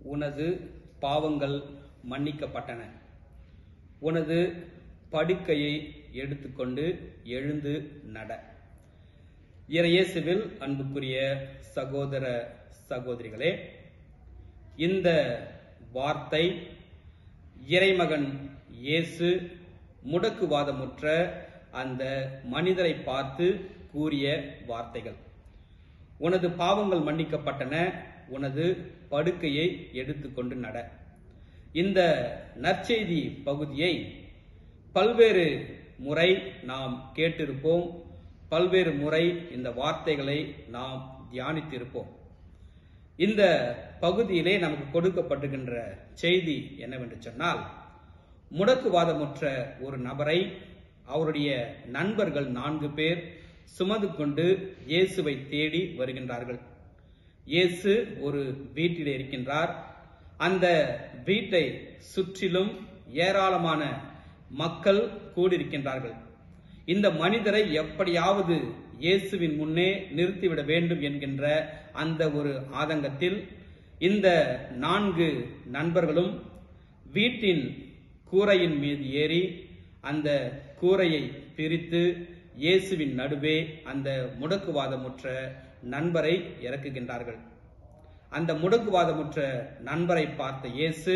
உனது பாவங்கள் மன்னிக்கப்பட்டன உனது படுக்கையை எடுத்துக்கொண்டு எழுந்து நட இறையேசுவில் அன்புக்குரிய சகோதர சகோதரிகளே இந்த வார்த்தை இறைமகன் இயேசு முடக்குவாதமுற்ற அந்த மனிதரை பார்த்து கூறிய வார்த்தைகள் உனது பாவங்கள் மன்னிக்கப்பட்டன உனது படுக்கையை எடுத்துக்கொண்டு நட இந்த நற்செய்தி பகுதியை பல்வேறு முறை நாம் கேட்டிருப்போம் பல்வேறு முறை இந்த வார்த்தைகளை நாம் தியானித்திருப்போம் இந்த பகுதியிலே நமக்கு கொடுக்கப்பட்டிருக்கின்ற செய்தி என்னவென்று சொன்னால் முடக்குவாதமுற்ற ஒரு நபரை அவருடைய நண்பர்கள் நான்கு பேர் சுமந்து கொண்டு இயேசுவை தேடி வருகின்றார்கள் இயேசு ஒரு வீட்டில் இருக்கின்றார் அந்த வீட்டை சுற்றிலும் ஏராளமான மக்கள் கூடியிருக்கின்றார்கள் இந்த மனிதரை எப்படியாவது இயேசுவின் முன்னே நிறுத்திவிட வேண்டும் என்கின்ற அந்த ஒரு ஆதங்கத்தில் இந்த நான்கு நண்பர்களும் வீட்டின் கூரையின் மீது ஏறி அந்த கூரையை பிரித்து இயேசுவின் நடுவே அந்த முடக்குவாதமுற்ற நண்பரை இறக்குகின்றார்கள் அந்த முடக்குவாதமுற்ற நண்பரை பார்த்த இயேசு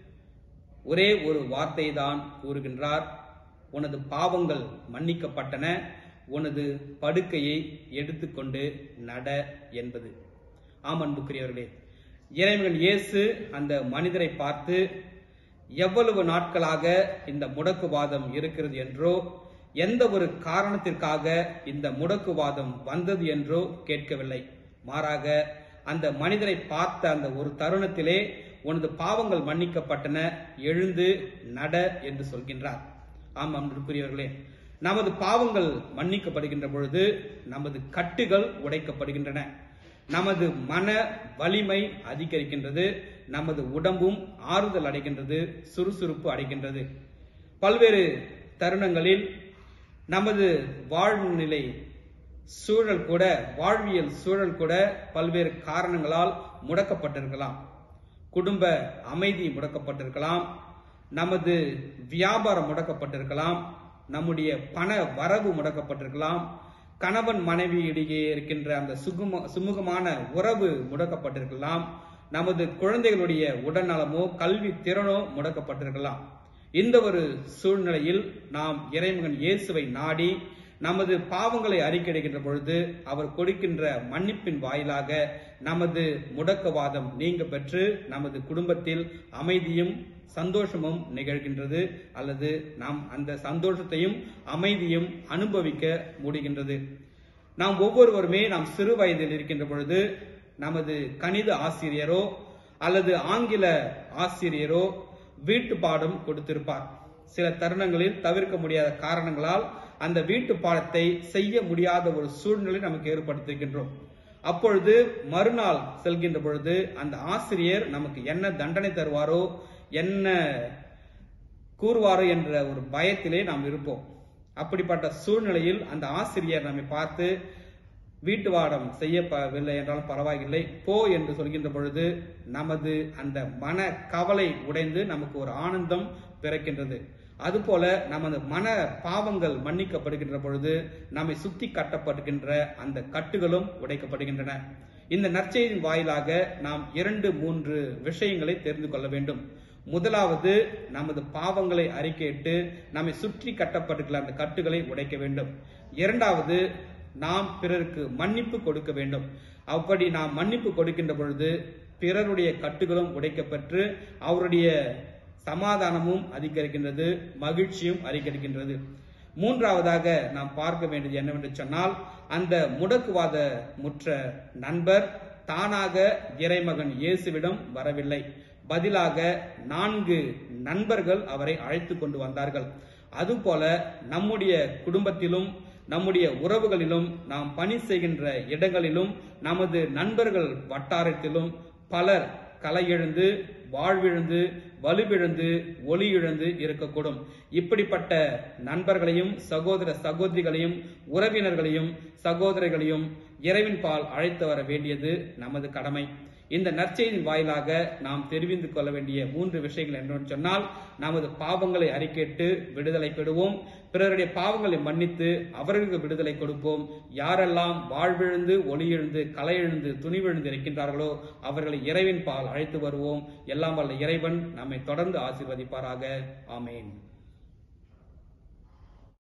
ஒரே ஒரு வார்த்தை தான் கூறுகின்றார் உனது பாவங்கள் மன்னிக்கப்பட்டன உனது படுக்கையை எடுத்துக்கொண்டு நட என்பது ஆம் அன்புக்குரியவர்களே இறைமகன் இயேசு அந்த மனிதரை பார்த்து எவ்வளவு நாட்களாக இந்த முடக்குவாதம் இருக்கிறது என்றோ எந்த ஒரு காரணத்திற்காக இந்த முடக்குவாதம் வந்தது என்றோ கேட்கவில்லை மாறாக அந்த மனிதரை பார்த்த அந்த ஒரு தருணத்திலே உனது பாவங்கள் மன்னிக்கப்பட்டன எழுந்து நட என்று சொல்கின்றார் ஆம் அன்புக்குரியவர்களே நமது பாவங்கள் மன்னிக்கப்படுகின்ற பொழுது நமது கட்டுகள் உடைக்கப்படுகின்றன நமது மன வலிமை அதிகரிக்கின்றது நமது உடம்பும் ஆறுதல் அடைகின்றது சுறுசுறுப்பு அடைகின்றது பல்வேறு தருணங்களில் நமது வாழ்வு நிலை சூழல் கூட வாழ்வியல் சூழல் கூட பல்வேறு காரணங்களால் முடக்கப்பட்டிருக்கலாம் குடும்ப அமைதி முடக்கப்பட்டிருக்கலாம் நமது வியாபாரம் முடக்கப்பட்டிருக்கலாம் நம்முடைய பண வரவு முடக்கப்பட்டிருக்கலாம் கணவன் மனைவி இடையே இருக்கின்ற அந்த சுகும சுமூகமான உறவு முடக்கப்பட்டிருக்கலாம் நமது குழந்தைகளுடைய உடல்நலமோ கல்வி திறனோ முடக்கப்பட்டிருக்கலாம் இந்த ஒரு சூழ்நிலையில் நாம் இறைமகன் இயேசுவை நாடி நமது பாவங்களை அறிக்கையிடுகின்ற பொழுது அவர் கொடுக்கின்ற மன்னிப்பின் வாயிலாக நமது முடக்கவாதம் நீங்க பெற்று நமது குடும்பத்தில் அமைதியும் சந்தோஷமும் நிகழ்கின்றது அல்லது நாம் அந்த சந்தோஷத்தையும் அமைதியும் அனுபவிக்க முடிகின்றது நாம் ஒவ்வொருவருமே நாம் சிறு வயதில் இருக்கின்ற பொழுது நமது கணித ஆசிரியரோ அல்லது ஆங்கில ஆசிரியரோ வீட்டு பாடம் கொடுத்திருப்பார் சில தருணங்களில் தவிர்க்க முடியாத காரணங்களால் அந்த வீட்டு பாடத்தை செய்ய முடியாத ஒரு சூழ்நிலை நமக்கு ஏற்படுத்திருக்கின்றோம் அப்பொழுது மறுநாள் செல்கின்ற பொழுது அந்த ஆசிரியர் நமக்கு என்ன தண்டனை தருவாரோ என்ன கூறுவாரோ என்ற ஒரு பயத்திலே நாம் இருப்போம் அப்படிப்பட்ட சூழ்நிலையில் அந்த ஆசிரியர் நம்மை பார்த்து வீட்டு வாடம் செய்யப்படவில்லை என்றாலும் பரவாயில்லை போ என்று சொல்கின்ற பொழுது நமது அந்த மன கவலை உடைந்து நமக்கு ஒரு ஆனந்தம் பிறக்கின்றது அதுபோல நமது மன பாவங்கள் மன்னிக்கப்படுகின்ற பொழுது நம்மை சுத்தி கட்டப்படுகின்ற அந்த கட்டுகளும் உடைக்கப்படுகின்றன இந்த நற்செய்தியின் வாயிலாக நாம் இரண்டு மூன்று விஷயங்களை தெரிந்து கொள்ள வேண்டும் முதலாவது நமது பாவங்களை அறிக்கையிட்டு நம்மை சுற்றி கட்டப்பட்டிருக்கிற அந்த கட்டுகளை உடைக்க வேண்டும் இரண்டாவது நாம் பிறருக்கு மன்னிப்பு கொடுக்க வேண்டும் அப்படி நாம் மன்னிப்பு கொடுக்கின்ற பொழுது பிறருடைய கட்டுகளும் உடைக்கப்பெற்று அவருடைய சமாதானமும் அதிகரிக்கின்றது மகிழ்ச்சியும் அதிகரிக்கின்றது மூன்றாவதாக நாம் பார்க்க வேண்டியது என்னவென்று சொன்னால் அந்த முடக்குவாத முற்ற நண்பர் தானாக இறைமகன் இயேசுவிடம் வரவில்லை பதிலாக நான்கு நண்பர்கள் அவரை அழைத்து கொண்டு வந்தார்கள் அதுபோல நம்முடைய குடும்பத்திலும் நம்முடைய உறவுகளிலும் நாம் பணி செய்கின்ற இடங்களிலும் நமது நண்பர்கள் வட்டாரத்திலும் பலர் கலையிழந்து வாழ்விழந்து வலுவிழந்து ஒளி இழந்து இருக்கக்கூடும் இப்படிப்பட்ட நண்பர்களையும் சகோதர சகோதரிகளையும் உறவினர்களையும் சகோதரிகளையும் இறைவின் பால் அழைத்து வர வேண்டியது நமது கடமை இந்த நற்செய்தியின் வாயிலாக நாம் தெரிவித்து கொள்ள வேண்டிய மூன்று விஷயங்கள் என்னன்னு சொன்னால் நமது பாவங்களை அறிக்கையிட்டு விடுதலை பெறுவோம் பிறருடைய பாவங்களை மன்னித்து அவர்களுக்கு விடுதலை கொடுப்போம் யாரெல்லாம் வாழ்விழுந்து ஒளியெழுந்து கலையெழுந்து துணிவெழுந்து இருக்கின்றார்களோ அவர்களை இறைவன் பால் அழைத்து வருவோம் எல்லாம் வல்ல இறைவன் நம்மை தொடர்ந்து ஆசீர்வதிப்பாராக ஆமேன்